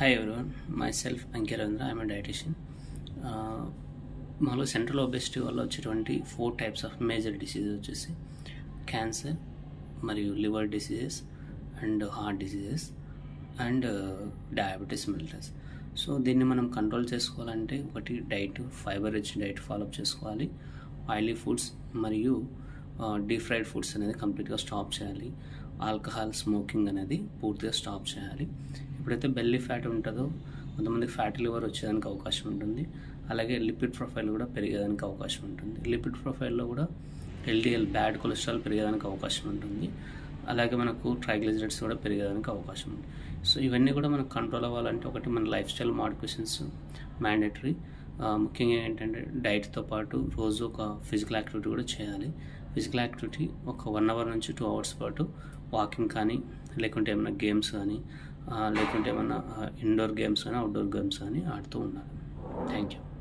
hi everyone myself Ankita Ravindra I'm dietician మాలో central obesity వల్ల వచ్చేటువంటి four types of major diseases వచ్చేసి cancer మరియు liver diseases and heart diseases and diabetes mellitus so దీన్ని మనం control చేసుకోవాలంటే ఒకటి diet fiber rich diet follow up చేసుకోవాలి ఆయిలీ ఫుడ్స్ మరియు డీప్ ఫ్రైడ్ ఫుడ్స్ అనేది కంప్లీట్గా స్టాప్ చేయాలి ఆల్కహాల్ స్మోకింగ్ అనేది పూర్తిగా స్టాప్ చేయాలి ఎప్పుడైతే బెల్లీ ఫ్యాట్ ఉంటుందో కొంతమందికి ఫ్యాటీ లివర్ వచ్చేదానికి అవకాశం ఉంటుంది అలాగే లిపిడ్ ప్రొఫైల్ కూడా పెరిగేదానికి అవకాశం ఉంటుంది లిపిడ్ ప్రొఫైల్లో కూడా ఎల్డిఎల్ బ్యాడ్ కొలెస్ట్రాల్ పెరిగేదానికి అవకాశం ఉంటుంది అలాగే మనకు ట్రైగ్లిజరైడ్స్ కూడా పెరిగేదానికి అవకాశం ఉంది సో ఇవన్నీ కూడా మనకు కంట్రోల్ అవ్వాలంటే ఒకటి మన లైఫ్ స్టైల్ మాడిఫికేషన్స్ మ్యాండేటరీ ముఖ్యంగా ఏంటంటే డైట్తో పాటు రోజు ఒక ఫిజికల్ యాక్టివిటీ కూడా చేయాలి ఫిజికల్ యాక్టివిటీ ఒక వన్ అవర్ నుంచి టూ అవర్స్ పాటు వాకింగ్ కానీ లేకుంటే ఏమైనా గేమ్స్ కానీ లేకుంటే ఏమైనా ఇండోర్ గేమ్స్ కానీ అవుట్డోర్ గేమ్స్ కానీ ఆడుతూ ఉండాలి థ్యాంక్ యూ